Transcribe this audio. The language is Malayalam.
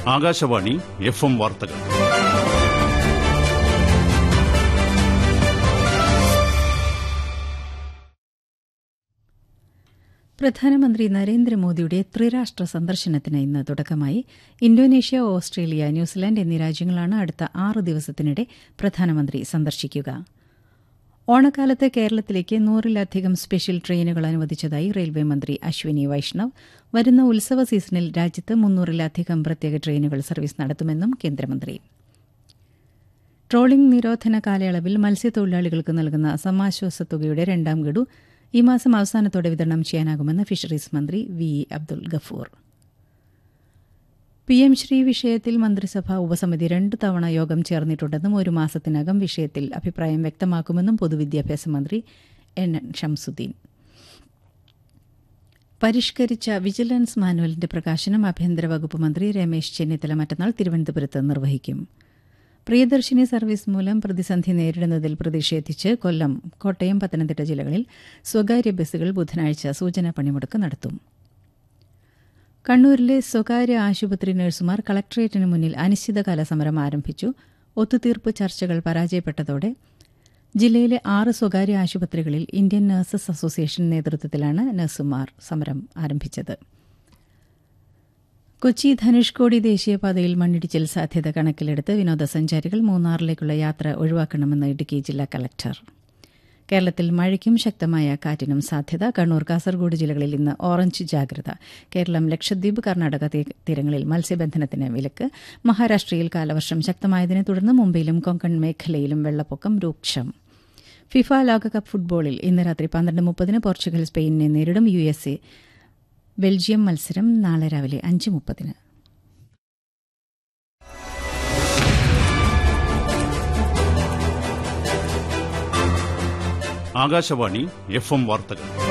ആകാശവാണി എഫ് എം വാർത്തകൾ പ്രധാനമന്ത്രി നരേന്ദ്രമോദിയുടെ ത്രിരാഷ്ട്ര സന്ദർശനത്തിന് ഇന്ന് തുടക്കമായി ഇന്തോനേഷ്യ ഓസ്ട്രേലിയ ന്യൂസിലാൻഡ് എന്നീ രാജ്യങ്ങളാണ് അടുത്ത ആറ് ദിവസത്തിനിടെ പ്രധാനമന്ത്രി സന്ദർശിക്കുക ഓണക്കാലത്ത് കേരളത്തിലേക്ക് നൂറിലധികം സ്പെഷ്യൽ ട്രെയിനുകൾ അനുവദിച്ചതായി റെയിൽവേ മന്ത്രി അശ്വിനി വൈഷ്ണവ് വരുന്ന ഉത്സവ സീസണിൽ രാജ്യത്ത് മുന്നൂറിലധികം പ്രത്യേക ട്രെയിനുകൾ സർവീസ് നടത്തുമെന്നും കേന്ദ്രമന്ത്രി ട്രോളിംഗ് നിരോധന കാലയളവിൽ മത്സ്യത്തൊഴിലാളികൾക്ക് നൽകുന്ന സമാശ്വാസ തുകയുടെ രണ്ടാം ഗഡു ഈ മാസം അവസാനത്തോടെ വിതരണം ചെയ്യാനാകുമെന്ന് ഫിഷറീസ് മന്ത്രി V E Abdul Gafoor P M Shri വിഷയത്തിൽ മന്ത്രിസഭാ ഉപസമിതി രണ്ട് തവണ യോഗം ചേർന്നിട്ടുണ്ടെന്നും ഒരു മാസത്തിനകം വിഷയത്തിൽ അഭിപ്രായം വ്യക്തമാക്കുമെന്നും പൊതുവിദ്യാഭ്യാസ മന്ത്രി എൻ എൻ ഷംസുദ്ദീൻ പരിഷ്കരിച്ച വിജിലൻസ് മാനുവലിന്റെ പ്രകാശനം ആഭ്യന്തര വകുപ്പ് മന്ത്രി രമേശ് ചെന്നിത്തല മറ്റന്നാൾ തിരുവനന്തപുരത്ത് നിർവഹിക്കും പ്രിയദർശിനി സർവീസ് മൂലം പ്രതിസന്ധി നേരിടുന്നതിൽ പ്രതിഷേധിച്ച് കൊല്ലം കോട്ടയം പത്തനംതിട്ട ജില്ലകളിൽ സ്വകാര്യ ബസ്സുകൾ ബുധനാഴ്ച സൂചനാ പണിമുടക്ക് നടത്തും കണ്ണൂരിലെ സ്വകാര്യ ആശുപത്രി നഴ്സുമാർ കളക്ടറേറ്റിന് മുന്നിൽ അനിശ്ചിതകാല സമരം ആരംഭിച്ചു ഒത്തുതീർപ്പ് ചർച്ചകൾ പരാജയപ്പെട്ടതോടെ ജില്ലയിലെ ആറ് സ്വകാര്യ ആശുപത്രികളിൽ ഇന്ത്യൻ നഴ്സസ് അസോസിയേഷൻ നേതൃത്വത്തിലാണ് നഴ്സുമാർ സമരം ആരംഭിച്ചത് കൊച്ചി ധനുഷ്കോടി ദേശീയപാതയിൽ മണ്ണിടിച്ചിൽ സാധ്യത കണക്കിലെടുത്ത് വിനോദസഞ്ചാരികൾ മൂന്നാറിലേക്കുള്ള യാത്ര ഒഴിവാക്കണമെന്ന് ഇടുക്കി ജില്ലാ കലക്ടർ കേരളത്തിൽ മഴയ്ക്കും ശക്തമായ കാറ്റിനും സാധ്യത കണ്ണൂർ കാസർഗോഡ് ജില്ലകളിൽ ഇന്ന് ഓറഞ്ച് ജാഗ്രത കേരളം ലക്ഷദ്വീപ് കർണാടക തീരങ്ങളിൽ മത്സ്യബന്ധനത്തിന് വിലക്ക് മഹാരാഷ്ട്രയിൽ കാലവർഷം ശക്തമായതിനെ തുടർന്ന് മുംബൈയിലും കൊങ്കൺ മേഖലയിലും വെള്ളപ്പൊക്കം രൂക്ഷം ഫിഫ ലോകകപ്പ് ഫുട്ബോളിൽ ഇന്ന് രാത്രി പന്ത്രണ്ട് മുപ്പതിന് പോർച്ചുഗൽ സ്പെയിനിനെ നേരിടും യു എസ് എ ബെൽജിയം മത്സരം നാളെ രാവിലെ അഞ്ച് മുപ്പതിന് ആകാശവാണി എഫ് എം വാർത്തകൾ